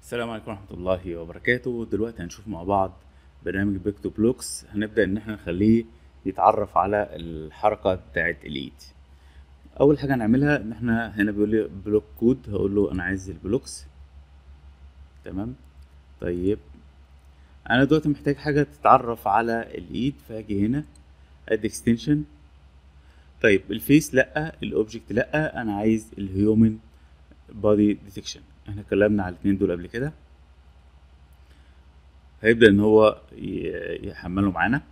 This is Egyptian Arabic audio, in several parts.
السلام عليكم ورحمة الله وبركاته دلوقتي هنشوف مع بعض برنامج بيكتو بلوكس هنبدأ إن احنا نخليه يتعرف على الحركة بتاعة الإيد أول حاجة هنعملها إن احنا هنا بيقول لي بلوك كود هقول له أنا عايز البلوكس تمام طيب أنا دلوقتي محتاج حاجة تتعرف على الإيد فهاجي هنا أد اكستنشن طيب الفيس لأ الأوبجكت لأ أنا عايز الهيومن بادي ديتكشن احنا اتكلمنا على الاتنين دول قبل كده هيبدأ ان هو ي- يحمله معانا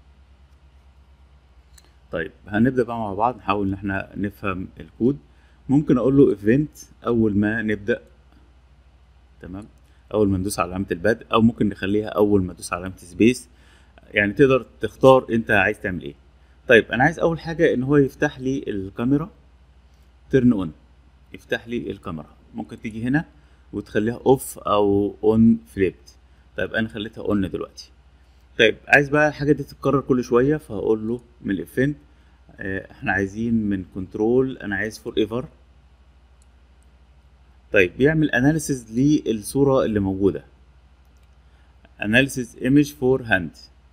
طيب هنبدأ بقى مع بعض نحاول ان احنا نفهم الكود ممكن اقول له event اول ما نبدأ تمام اول ما ندوس على علامة البدء او ممكن نخليها اول ما ندوس على علامة سبيس يعني تقدر تختار انت عايز تعمل ايه طيب انا عايز اول حاجة ان هو يفتح لي الكاميرا ترن اون يفتح لي الكاميرا ممكن تيجي هنا وتخليها اوف او اون فليبت طيب انا خليتها اون دلوقتي طيب عايز بقى الحاجه دي تتكرر كل شويه فهقول له من الافنت احنا عايزين من كنترول انا عايز فور ايفر طيب بيعمل اناليسيز للصوره اللي موجوده اناليسيز ايمج فور هاند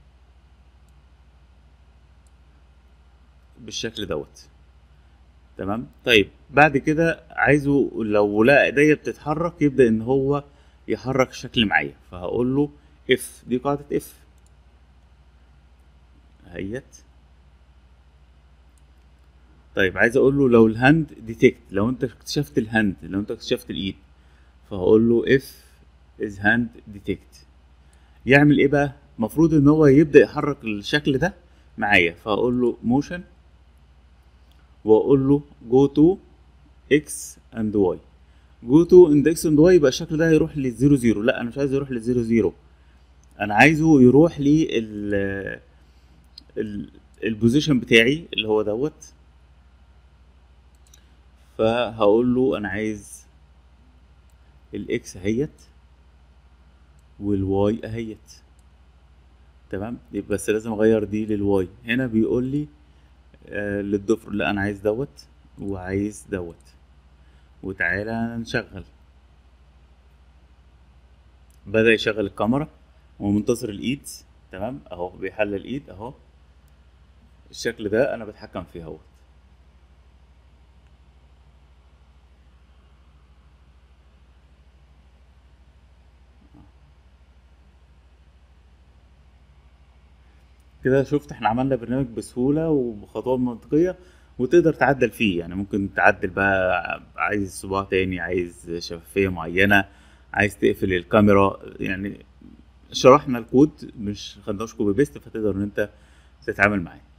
بالشكل دوت تمام طيب بعد كده عايزه لو لقى ايديا بتتحرك يبدا ان هو يحرك الشكل معايا فهقول له اف دي قاعده اف هيت طيب عايز اقول له لو الهاند ديتكت لو انت اكتشفت الهاند لو انت اكتشفت الايد فهقول له اف از هاند ديتكت يعمل ايه بقى المفروض ان هو يبدا يحرك الشكل ده معايا فهقول له موشن واقول له جو تو اكس اند واي جو تو اند اكس اند واي يبقى الشكل ده هيروح للزيرو زيرو لا انا مش عايز يروح للزيرو زيرو انا عايزه يروح لي ال ال البوزيشن بتاعي اللي هو دوت فهقول له انا عايز الاكس اهيت والواي اهيت تمام يبقى بس لازم اغير دي للواي هنا بيقول لي آه للضفر لا انا عايز دوت وعايز دوت وتعالى نشغل بدأ يشغل الكاميرا ومنتظر الايد تمام اهو بيحلل الايد اهو الشكل ده انا بتحكم فيه اهو كده شفت احنا عملنا برنامج بسهولة وبخطوات منطقية وتقدر تعدل فيه يعني ممكن تعدل بقى عايز صباع تاني عايز شفافية معينة عايز تقفل الكاميرا يعني شرحنا الكود مش خدناش كوبي بيست فتقدر ان انت تتعامل معاه